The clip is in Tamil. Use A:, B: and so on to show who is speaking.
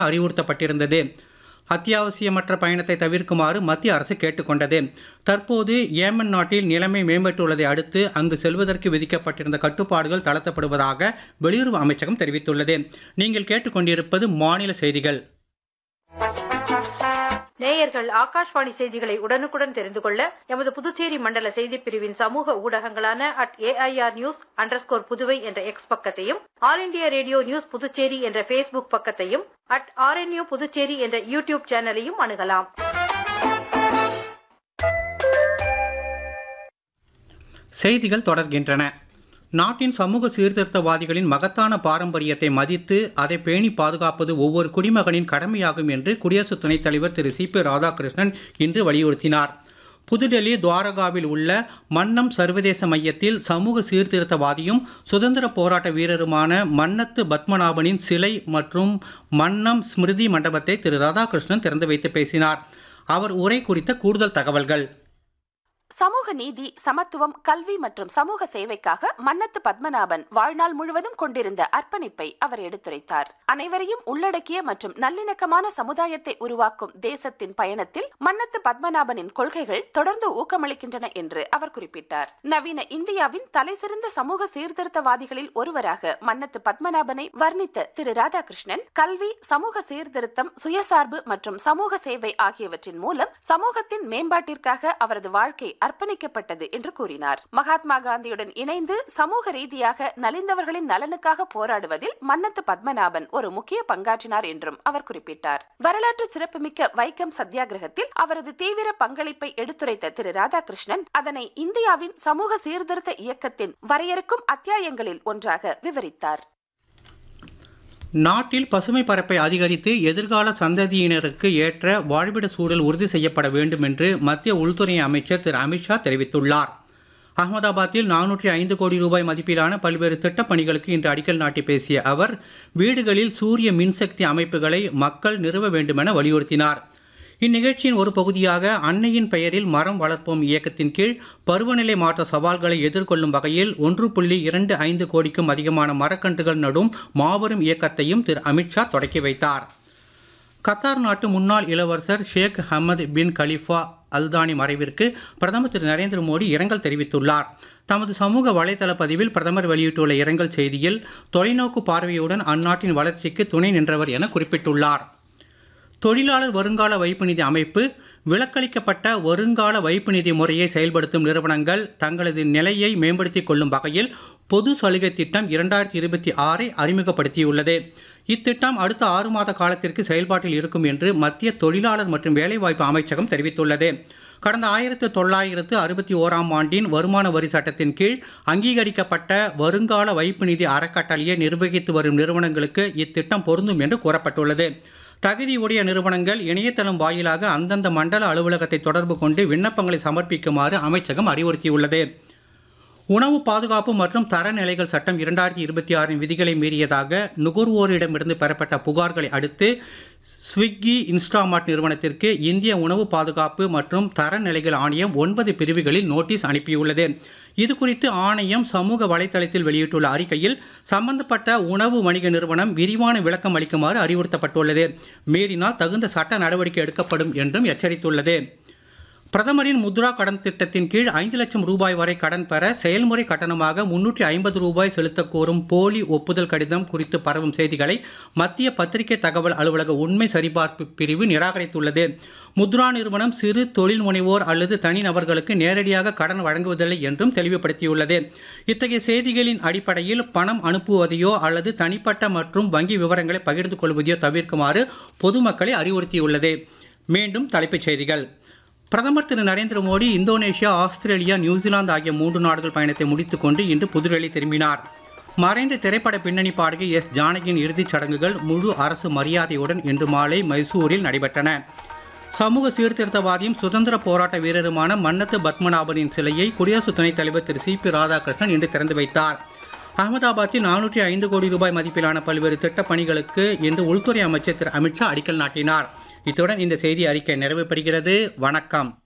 A: அறிவுறுத்தப்பட்டிருந்தது அத்தியாவசியமற்ற பயணத்தை தவிர்க்குமாறு மத்திய அரசு கேட்டுக்கொண்டது தற்போது ஏமன் நாட்டில் நிலைமை மேம்பட்டுள்ளதை அடுத்து அங்கு செல்வதற்கு விதிக்கப்பட்டிருந்த கட்டுப்பாடுகள் தளர்த்தப்படுவதாக வெளியுறவு அமைச்சகம் தெரிவித்துள்ளது நீங்கள் கேட்டுக்கொண்டிருப்பது மாநில செய்திகள்
B: நேயர்கள் ஆகாஷ்வாணி செய்திகளை உடனுக்குடன் தெரிந்து கொள்ள எமது புதுச்சேரி மண்டல செய்திப் பிரிவின் சமூக ஊடகங்களான at AIR news underscore Puduvai என்ற எக்ஸ் பக்கத்தையும் all India radio news Puducherry என்ற ஃபேஸ்புக் பக்கத்தையும் அட் ஆர்என்யூ புதுச்சேரி என்ற யூடியூப் சேனலையும் அணுகலாம்
A: செய்திகள் தொடர்கின்றன நாட்டின் சமூக சீர்திருத்தவாதிகளின் மகத்தான பாரம்பரியத்தை மதித்து அதை பேணி பாதுகாப்பது ஒவ்வொரு குடிமகனின் கடமையாகும் என்று குடியரசு துணைத் தலைவர் திரு சி பி ராதாகிருஷ்ணன் இன்று வலியுறுத்தினார் புதுடெல்லி துவாரகாவில் உள்ள மன்னம் சர்வதேச மையத்தில் சமூக சீர்திருத்தவாதியும் சுதந்திர போராட்ட வீரருமான மன்னத்து பத்மநாபனின் சிலை மற்றும் மன்னம் ஸ்மிருதி மண்டபத்தை திரு ராதாகிருஷ்ணன் திறந்து வைத்து பேசினார் அவர் உரை குறித்த கூடுதல் தகவல்கள்
C: சமூக நீதி சமத்துவம் கல்வி மற்றும் சமூக சேவைக்காக மன்னத்து பத்மநாபன் வாழ்நாள் முழுவதும் கொண்டிருந்த அர்ப்பணிப்பை அவர் எடுத்துரைத்தார் அனைவரையும் உள்ளடக்கிய மற்றும் நல்லிணக்கமான சமுதாயத்தை உருவாக்கும் தேசத்தின் பயணத்தில் மன்னத்து பத்மநாபனின் கொள்கைகள் தொடர்ந்து ஊக்கமளிக்கின்றன என்று அவர் குறிப்பிட்டார் நவீன இந்தியாவின் தலைசிறந்த சமூக சீர்திருத்தவாதிகளில் ஒருவராக மன்னத்து பத்மநாபனை வர்ணித்த திரு ராதாகிருஷ்ணன் கல்வி சமூக சீர்திருத்தம் சுயசார்பு மற்றும் சமூக சேவை ஆகியவற்றின் மூலம் சமூகத்தின் மேம்பாட்டிற்காக அவரது வாழ்க்கை அர்ப்பணிக்கப்பட்டது என்று கூறினார் மகாத்மா காந்தியுடன் இணைந்து சமூக ரீதியாக நலிந்தவர்களின் நலனுக்காக போராடுவதில் மன்னத்து பத்மநாபன் ஒரு முக்கிய பங்காற்றினார் என்றும் அவர் குறிப்பிட்டார் வரலாற்று சிறப்புமிக்க வைக்கம் சத்தியாகிரகத்தில் அவரது தீவிர பங்களிப்பை எடுத்துரைத்த திரு ராதாகிருஷ்ணன் அதனை இந்தியாவின் சமூக சீர்திருத்த இயக்கத்தின் வரையறுக்கும் அத்தியாயங்களில் ஒன்றாக விவரித்தார்
A: நாட்டில் பசுமை பரப்பை அதிகரித்து எதிர்கால சந்ததியினருக்கு ஏற்ற வாழ்விட சூழல் உறுதி செய்யப்பட வேண்டும் என்று மத்திய உள்துறை அமைச்சர் திரு அமித்ஷா தெரிவித்துள்ளார் அகமதாபாத்தில் நானூற்றி ஐந்து கோடி ரூபாய் மதிப்பிலான பல்வேறு திட்டப் பணிகளுக்கு இன்று அடிக்கல் நாட்டி பேசிய அவர் வீடுகளில் சூரிய மின்சக்தி அமைப்புகளை மக்கள் நிறுவ வேண்டுமென வலியுறுத்தினார் இந்நிகழ்ச்சியின் ஒரு பகுதியாக அன்னையின் பெயரில் மரம் வளர்ப்போம் இயக்கத்தின் கீழ் பருவநிலை மாற்ற சவால்களை எதிர்கொள்ளும் வகையில் ஒன்று புள்ளி இரண்டு ஐந்து கோடிக்கும் அதிகமான மரக்கன்றுகள் நடும் மாபெரும் இயக்கத்தையும் திரு அமித்ஷா தொடக்கி வைத்தார் கத்தார் நாட்டு முன்னாள் இளவரசர் Sheikh Hamad bin Khalifa Al Thani மறைவிற்கு பிரதமர் திரு நரேந்திர மோடி இரங்கல் தெரிவித்துள்ளார் தமது சமூக வலைதள பதிவில் பிரதமர் வெளியிட்டுள்ள இரங்கல் செய்தியில் தொலைநோக்கு பார்வையுடன் அந்நாட்டின் வளர்ச்சிக்கு துணை நின்றவர் என குறிப்பிட்டுள்ளார் தொழிலாளர் வருங்கால வைப்பு நிதி அமைப்பு விலக்களிக்கப்பட்ட வருங்கால வைப்பு நிதி முறையை செயல்படுத்தும் நிறுவனங்கள் தங்களது நிலையை மேம்படுத்திக் கொள்ளும் வகையில் பொது சலுகை திட்டம் இரண்டாயிரத்தி இருபத்தி ஆறை அறிமுகப்படுத்தியுள்ளது இத்திட்டம் அடுத்த ஆறு மாத காலத்திற்கு செயல்பாட்டில் இருக்கும் என்று மத்திய தொழிலாளர் மற்றும் வேலைவாய்ப்பு அமைச்சகம் தெரிவித்துள்ளது கடந்த ஆயிரத்து தொள்ளாயிரத்து அறுபத்தி ஓராம் ஆண்டின் வருமான வரி சட்டத்தின் கீழ் அங்கீகரிக்கப்பட்ட வருங்கால வைப்பு நிதி அறக்கட்டளையை நிர்வகித்து வரும் நிறுவனங்களுக்கு இத்திட்டம் பொருந்தும் என்று கூறப்பட்டுள்ளது தகுதியுடைய நிறுவனங்கள் இணையதளம் வாயிலாக அந்தந்த மண்டல அலுவலகத்தை தொடர்பு கொண்டு விண்ணப்பங்களை சமர்ப்பிக்குமாறு அமைச்சகம் அறிவுறுத்தியுள்ளது உணவு பாதுகாப்பு மற்றும் தரநிலைகள் சட்டம் இரண்டாயிரத்தி இருபத்தி ஆறின் விதிகளை மீறியதாக நுகர்வோரிடமிருந்து பெறப்பட்ட புகார்களை அடுத்து ஸ்விக்கி இன்ஸ்டாமார்ட் நிறுவனத்திற்கு இந்திய உணவு பாதுகாப்பு மற்றும் தரநிலைகள் ஆணையம் ஒன்பது பிரிவுகளில் நோட்டீஸ் அனுப்பியுள்ளது இது குறித்து ஆணையம் சமூக வலைதளத்தில் வெளியிட்டுள்ள அறிக்கையில் சம்பந்தப்பட்ட உணவு வணிக நிறுவனம் விரிவான விளக்கம் அளிக்குமாறு அறிவுறுத்தப்பட்டுள்ளது மீறினால் தகுந்த சட்ட நடவடிக்கை எடுக்கப்படும் என்றும் எச்சரித்துள்ளது பிரதமரின் முத்ரா கடன் திட்டத்தின் கீழ் ஐந்து லட்சம் ரூபாய் வரை கடன் பெற செயல்முறை கட்டணமாக முன்னூற்றி ஐம்பது ரூபாய் செலுத்தக் கோரும் போலி ஒப்புதல் கடிதம் குறித்து பரவும் செய்திகளை மத்திய பத்திரிகை தகவல் அலுவலக உண்மை சரிபார்ப்பு பிரிவு நிராகரித்துள்ளது முத்ரா நிறுவனம் சிறு தொழில் முனைவோர் அல்லது தனிநபர்களுக்கு நேரடியாக கடன் வழங்குவதில்லை என்றும் தெளிவுபடுத்தியுள்ளது இத்தகைய செய்திகளின் அடிப்படையில் பணம் அனுப்புவதையோ அல்லது தனிப்பட்ட மற்றும் வங்கி விவரங்களை பகிர்ந்து கொள்வதையோ தவிர்க்குமாறு பொதுமக்களை அறிவுறுத்தியுள்ளது மீண்டும் தலைப்புச் செய்திகள் பிரதமர் திரு Narendra Modi Indonesia Australia New Zealand ஆகிய மூன்று நாடுகள் பயணத்தை முடித்துக்கொண்டு இன்று புதுடெல்லி திரும்பினார் மறைந்த திரைப்பட பின்னணி பாடகி எஸ் ஜானகியின் இறுதிச் சடங்குகள் முழு அரசு மரியாதையுடன் இன்று மாலை மைசூரில் நடைபெற்றன சமூக சீர்திருத்தவாதியும் சுதந்திர போராட்ட வீரருமான மன்னத்து பத்மநாபனின் சிலையை குடியரசு துணைத் தலைவர் திரு சி பி ராதாகிருஷ்ணன் இன்று திறந்து வைத்தார் அகமதாபாத்தில் நானூற்றி ஐந்து கோடி ரூபாய் மதிப்பிலான பல்வேறு திட்டப் பணிகளுக்கு இன்று உள்துறை அமைச்சர் திரு அமித்ஷா அடிக்கல் நாட்டினார் இத்துடன் இந்த செய்தி அறிக்கை நிறைவு பெறுகிறது வணக்கம்